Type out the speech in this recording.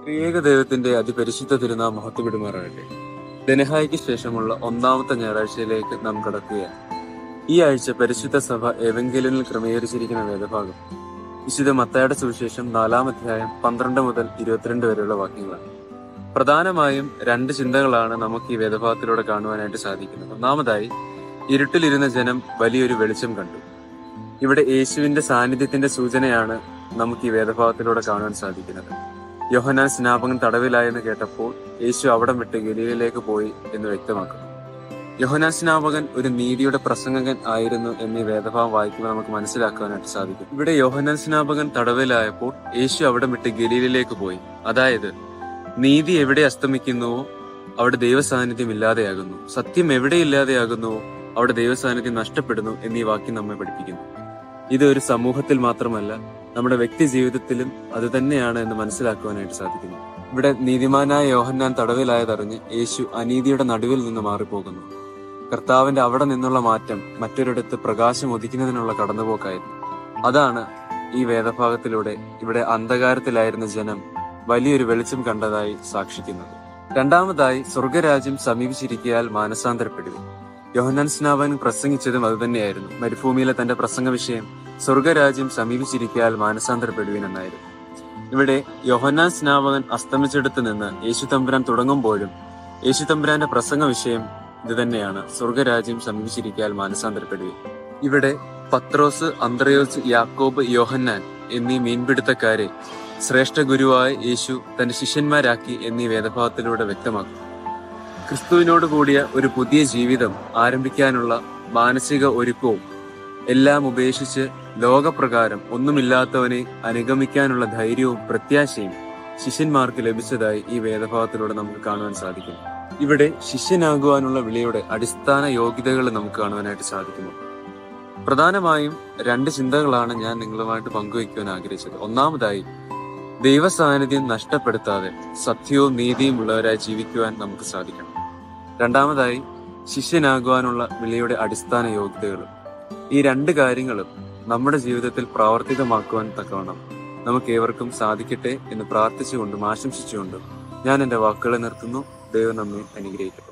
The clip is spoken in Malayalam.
ഏക ദൈവത്തിന്റെ അതിപരിശുദ്ധ തിരുനാം മഹത്വപ്പെടുമാറാകട്ടെ ദനഹായിക്ക് ശേഷമുള്ള ഒന്നാമത്തെ ഞായറാഴ്ചയിലേക്ക് നാം കടക്കുകയാണ് ഈ ആഴ്ച പരിശുദ്ധ സഭ ഏവെങ്കിലിനിൽ ക്രമീകരിച്ചിരിക്കുന്ന വേദഭാഗം വിശുദ്ധ മത്തായുടെ സുവിശേഷം നാലാം അധ്യായം പന്ത്രണ്ട് മുതൽ ഇരുപത്തിരണ്ട് വരെയുള്ള വാക്യങ്ങളാണ് പ്രധാനമായും രണ്ട് ചിന്തകളാണ് നമുക്ക് ഈ വേദഭാഗത്തിലൂടെ കാണുവാനായിട്ട് സാധിക്കുന്നത് ഒന്നാമതായി ഇരുട്ടിലിരുന്ന ജനം വലിയൊരു വെളിച്ചം കണ്ടു ഇവിടെ യേശുവിന്റെ സാന്നിധ്യത്തിന്റെ സൂചനയാണ് നമുക്ക് ഈ വേദഭാഗത്തിലൂടെ കാണുവാൻ സാധിക്കുന്നത് യോഹനാൻ സ്നാപകൻ തടവിലായെന്ന് കേട്ടപ്പോൾ യേശു അവിടം വിട്ട് ഗലീലയിലേക്ക് പോയി എന്ന് വ്യക്തമാക്കുന്നു യോഹനാൻ സ്നാപകൻ ഒരു നീതിയുടെ പ്രസംഗകൻ ആയിരുന്നു എന്നീ വേദഭാവം വായിക്കുമ്പോൾ നമുക്ക് മനസ്സിലാക്കുവാനായിട്ട് സാധിക്കും ഇവിടെ യോഹനാൻ സ്നാപകൻ തടവിലായപ്പോൾ യേശു അവിടം വിട്ട് ഗലീലയിലേക്ക് പോയി അതായത് നീതി എവിടെ അസ്തമിക്കുന്നുവോ അവിടെ ദൈവസാന്നിധ്യം ഇല്ലാതെയാകുന്നു സത്യം എവിടെ ഇല്ലാതെയാകുന്നുവോ അവിടെ ദൈവസാന്നിധ്യം നഷ്ടപ്പെടുന്നു എന്നീ വാക്യം നമ്മെ പഠിപ്പിക്കുന്നു ഇത് ഒരു സമൂഹത്തിൽ മാത്രമല്ല നമ്മുടെ വ്യക്തി ജീവിതത്തിലും അത് തന്നെയാണ് എന്ന് മനസ്സിലാക്കുവാനായിട്ട് സാധിക്കുന്നു ഇവിടെ നീതിമാനായ യോഹന്നാൻ തടവിലായതറിഞ്ഞ് യേശു അനീതിയുടെ നടുവിൽ നിന്ന് മാറിപ്പോകുന്നു കർത്താവിന്റെ അവിടെ നിന്നുള്ള മാറ്റം മറ്റൊരിടത്ത് പ്രകാശം ഉദിക്കുന്നതിനുള്ള കടന്നുപോക്കായിരുന്നു അതാണ് ഈ വേദഭാഗത്തിലൂടെ ഇവിടെ അന്ധകാരത്തിലായിരുന്ന ജനം വലിയൊരു വെളിച്ചം കണ്ടതായി സാക്ഷിക്കുന്നത് രണ്ടാമതായി സ്വർഗരാജ്യം സമീപിച്ചിരിക്കയാൽ മാനസാന്തരപ്പെടുവി യോഹന്നാൻ സ്നാപൻ പ്രസംഗിച്ചതും അതുതന്നെയായിരുന്നു മരുഭൂമിയിലെ തന്റെ പ്രസംഗ വിഷയം സ്വർഗരാജ്യം സമീപിച്ചിരിക്കയാൽ മാനസാന്തരപ്പെടുവീൻ എന്നായിരുന്നു ഇവിടെ യോഹന്നാൻ സ്നാപകൻ അസ്തമിച്ചെടുത്ത് നിന്ന് യേശു തമ്പുരാൻ തുടങ്ങുമ്പോഴും യേശു തമ്പുരാന്റെ പ്രസംഗ വിഷയം ഇത് തന്നെയാണ് സ്വർഗരാജ്യം സമീപിച്ചിരിക്കയാൽ മാനസാന്തരപ്പെടുവീൻ ഇവിടെ പത്രോസ് അന്ത്രയോസ് യാക്കോബ് യോഹന്നാൻ എന്നീ മീൻപിടുത്തക്കാരെ ശ്രേഷ്ഠ ഗുരുവായ യേശു തന്റെ ശിഷ്യന്മാരാക്കി എന്നീ വേദഭാഗത്തിലൂടെ വ്യക്തമാക്കുന്നു ക്രിസ്തുവിനോട് കൂടിയ ഒരു പുതിയ ജീവിതം ആരംഭിക്കാനുള്ള മാനസിക ഒരുക്കവും എല്ലാം ഉപേക്ഷിച്ച് ലോകപ്രകാരം ഒന്നുമില്ലാത്തവനെ അനുഗമിക്കാനുള്ള ധൈര്യവും പ്രത്യാശയും ശിഷ്യന്മാർക്ക് ലഭിച്ചതായി ഈ വേദഭാഗത്തിലൂടെ നമുക്ക് കാണുവാൻ സാധിക്കും ഇവിടെ ശിഷ്യനാകുവാനുള്ള വിളിയുടെ അടിസ്ഥാന യോഗ്യതകൾ നമുക്ക് കാണുവാനായിട്ട് സാധിക്കുന്നു പ്രധാനമായും രണ്ട് ചിന്തകളാണ് ഞാൻ നിങ്ങളുമായിട്ട് പങ്കുവയ്ക്കുവാൻ ആഗ്രഹിച്ചത് ഒന്നാമതായി ദൈവസാന്നിധ്യം നഷ്ടപ്പെടുത്താതെ സത്യവും നീതിയും ഉള്ളവരായി ജീവിക്കുവാൻ നമുക്ക് സാധിക്കണം രണ്ടാമതായി ശിഷ്യനാകുവാനുള്ള വിളിയുടെ അടിസ്ഥാന യോഗ്യതകളും ഈ രണ്ട് കാര്യങ്ങളും നമ്മുടെ ജീവിതത്തിൽ പ്രാവർത്തികമാക്കുവാൻ തക്കവണ്ണം നമുക്ക് ഏവർക്കും സാധിക്കട്ടെ എന്ന് പ്രാർത്ഥിച്ചുകൊണ്ടും ആശംസിച്ചുകൊണ്ടും ഞാൻ എന്റെ വാക്കുകളെ നിർത്തുന്നു ദൈവം നമ്മെ അനുഗ്രഹിക്കട്ടെ